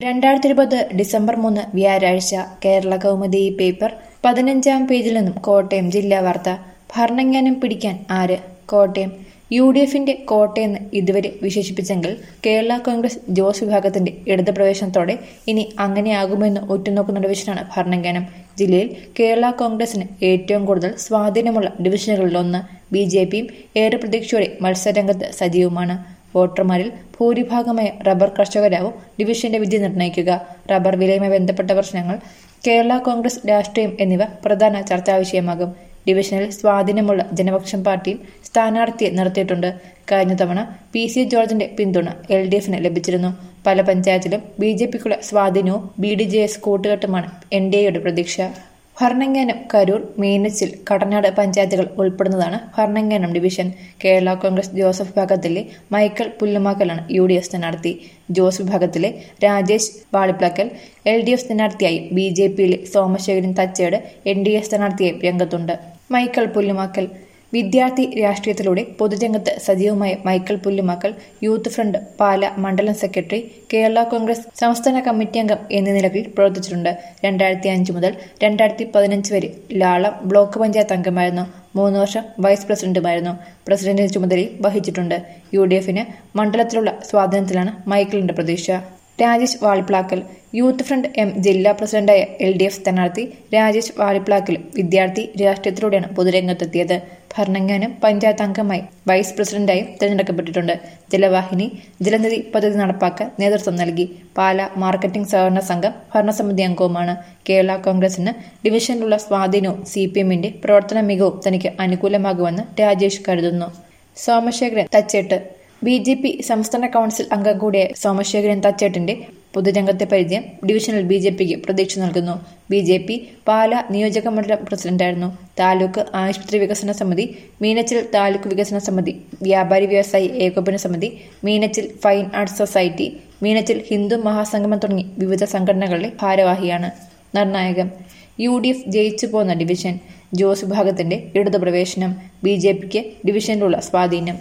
രണ്ടായിരത്തി ഇരുപത് ഡിസംബർ മൂന്ന് വ്യാഴാഴ്ച കേരള കൗമുദി പേപ്പർ പതിനഞ്ചാം പേജിൽ നിന്നും കോട്ടയം ജില്ലാ വാർത്ത ഭരണങ്ങാനം പിടിക്കാൻ ആര് കോട്ടയം യു ഡി എഫിന്റെ കോട്ടയെന്ന് ഇതുവരെ വിശേഷിപ്പിച്ചെങ്കിൽ കേരള കോൺഗ്രസ് ജോസ് വിഭാഗത്തിന്റെ ഇടത് പ്രവേശനത്തോടെ ഇനി അങ്ങനെയാകുമെന്ന് ഉറ്റുനോക്കുന്ന ഡിവിഷനാണ് ഭരണങ്ങാനം ജില്ലയിൽ കേരള കോൺഗ്രസിന് ഏറ്റവും കൂടുതൽ സ്വാധീനമുള്ള ഡിവിഷനുകളിലൊന്ന് ബി ജെ പിയും ഏറെ പ്രതീക്ഷയോടെ മത്സരരംഗത്ത് സജീവമാണ് വോട്ടർമാരിൽ ഭൂരിഭാഗമായ റബ്ബർ കർഷകരാവും ഡിവിഷന്റെ വിധി നിർണ്ണയിക്കുക റബ്ബർ വിലയുമായി ബന്ധപ്പെട്ട പ്രശ്നങ്ങൾ കേരള കോൺഗ്രസ് രാഷ്ട്രീയം എന്നിവ പ്രധാന ചർച്ചാ വിഷയമാകും ഡിവിഷനിൽ സ്വാധീനമുള്ള ജനപക്ഷം പാർട്ടിയും സ്ഥാനാർത്ഥിയെ നിർത്തിയിട്ടുണ്ട് കഴിഞ്ഞ തവണ പി സി ജോർജിന്റെ പിന്തുണ എൽ ഡി എഫിന് ലഭിച്ചിരുന്നു പല പഞ്ചായത്തിലും ബി ജെ പിക്കുള്ള സ്വാധീനവും ബി ഡി ജെ എസ് കൂട്ടുകെട്ടുമാണ് എൻ ഡി എയുടെ പ്രതീക്ഷ ഭരണങ്ങാനം കരൂർ മീനച്ചിൽ കടനാട് പഞ്ചായത്തുകൾ ഉൾപ്പെടുന്നതാണ് ഭരണങ്ങാനം ഡിവിഷൻ കേരള കോൺഗ്രസ് ജോസഫ് വിഭാഗത്തിലെ മൈക്കൽ പുല്ലുമാക്കലാണ് യു ഡി എഫ് സ്ഥാനാർത്ഥി ജോസ് വിഭാഗത്തിലെ Rajesh Valiplackal L D F സ്ഥാനാർത്ഥിയായും ബി ജെ പിയിലെ Somasekharan Thachettu N D A സ്ഥാനാർത്ഥിയായും രംഗത്തുണ്ട് മൈക്കൽ പുല്ലുമാക്കൽ വിദ്യാർത്ഥി രാഷ്ട്രീയത്തിലൂടെ പൊതുരംഗത്ത് സജീവമായ മൈക്കൽ പുല്ലുമാക്കൽ യൂത്ത് ഫ്രണ്ട് പാല മണ്ഡലം സെക്രട്ടറി കേരള കോൺഗ്രസ് സംസ്ഥാന കമ്മിറ്റി അംഗം എന്നീ നിലകളിൽ പ്രവർത്തിച്ചിട്ടുണ്ട് രണ്ടായിരത്തി അഞ്ച് മുതൽ രണ്ടായിരത്തി പതിനഞ്ച് വരെ ലാളം ബ്ലോക്ക് പഞ്ചായത്ത് അംഗമായിരുന്നു മൂന്ന് വർഷം വൈസ് പ്രസിഡന്റുമായിരുന്നു പ്രസിഡന്റിന്റെ ചുമതലയും വഹിച്ചിട്ടുണ്ട് യു ഡി എഫിന് മണ്ഡലത്തിലുള്ള സ്വാധീനത്തിലാണ് മൈക്കിളിന്റെ പ്രതീക്ഷ Rajesh Valiplackal youth front M ജില്ലാ പ്രസിഡന്റായ എൽ ഡി എഫ് സ്ഥാനാർത്ഥി രാജേഷ് വാളിപ്ലാക്കലും വിദ്യാർത്ഥി രാഷ്ട്രീയത്തിലൂടെയാണ് പൊതുരംഗത്തെത്തിയത് ഭരണങ്ങാനം പഞ്ചായത്ത് അംഗമായി വൈസ് പ്രസിഡന്റായും തിരഞ്ഞെടുക്കപ്പെട്ടിട്ടുണ്ട് ജലവാഹിനി ജലനിധി പദ്ധതി നടപ്പാക്കാൻ നേതൃത്വം നൽകി പാല മാർക്കറ്റിംഗ് സഹകരണ സംഘം ഭരണസമിതി അംഗവുമാണ് കേരള കോൺഗ്രസിന് ഡിവിഷനിലുള്ള സ്വാധീനവും സി പി എമ്മിന്റെ പ്രവർത്തന മികവും തനിക്ക് അനുകൂലമാകുമെന്ന് രാജേഷ് കരുതുന്നു Somasekharan Thachettu B J P സംസ്ഥാന കൌൺസിൽ അംഗം കൂടിയ സോമശേഖരൻ തച്ചേട്ടിന്റെ പൊതുരംഗത്തെ പരിചയം ഡിവിഷനിൽ ബി ജെ പിക്ക് പ്രതീക്ഷ നൽകുന്നു ബി ജെ പി പാല നിയോജക മണ്ഡലം പ്രസിഡന്റായിരുന്നു താലൂക്ക് ആശുപത്രി വികസന സമിതി മീനച്ചിൽ താലൂക്ക് വികസന സമിതി വ്യാപാരി വ്യവസായി ഏകോപന സമിതി Meenachil fine arts society Meenachil Hindu മഹാസംഗമം തുടങ്ങി വിവിധ സംഘടനകളിലെ ഭാരവാഹിയാണ് നിർണായകം യു ഡി എഫ് ജയിച്ചു പോന്ന ഡിവിഷൻ ജോസ് വിഭാഗത്തിന്റെ ഇടതു പ്രവേശനം ബി ജെ പിക്ക് ഡിവിഷനിലുള്ള സ്വാധീനം